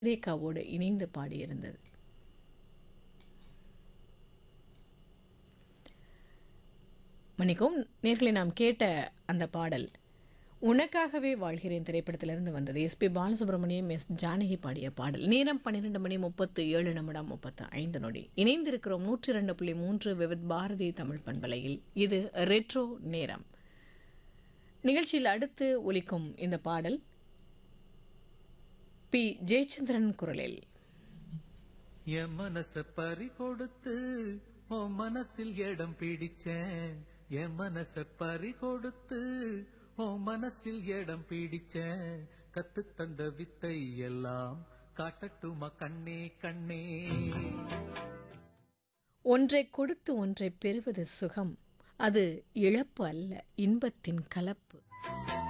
ரேகாவோடு இணைந்து பாடியிருந்தது மன்னிக்கும் நேர்களை நாம் கேட்ட அந்த பாடல் உனக்காகவே வாழ்கிறேன் திரைப்படத்திலிருந்து வந்தது எஸ்பி பாலசுப்ரமணியம் எஸ் ஜானகி பாடிய பாடல் நேரம் பன்னிரெண்டு மணி முப்பத்து ஏழு நிமிடம் முப்பத்து ஐந்து நொடி இணைந்திருக்கிறோம் நூற்றி ரெண்டு புள்ளி மூன்று விவித் பாரதி தமிழ் பண்பலையில் இது ரெட்ரோ நேரம் நிகழ்ச்சியில் அடுத்து ஒலிக்கும் இந்த பாடல் பி ஜெயச்சந்திரன் குரலில் என் மனச பறி கொடுத்து உன் மனசில் இடம் பிடிச்சேன் என் மனச பறி கொடுத்து உன் மனசில் இடம் பிடிச்சேன் கத்து தந்த வித்தை எல்லாம் காட்டட்டுமா கண்ணே கண்ணே ஒன்றை கொடுத்து ஒன்றை பெறுவது சுகம் அது இழப்பு அல்ல இன்பத்தின் கலப்பு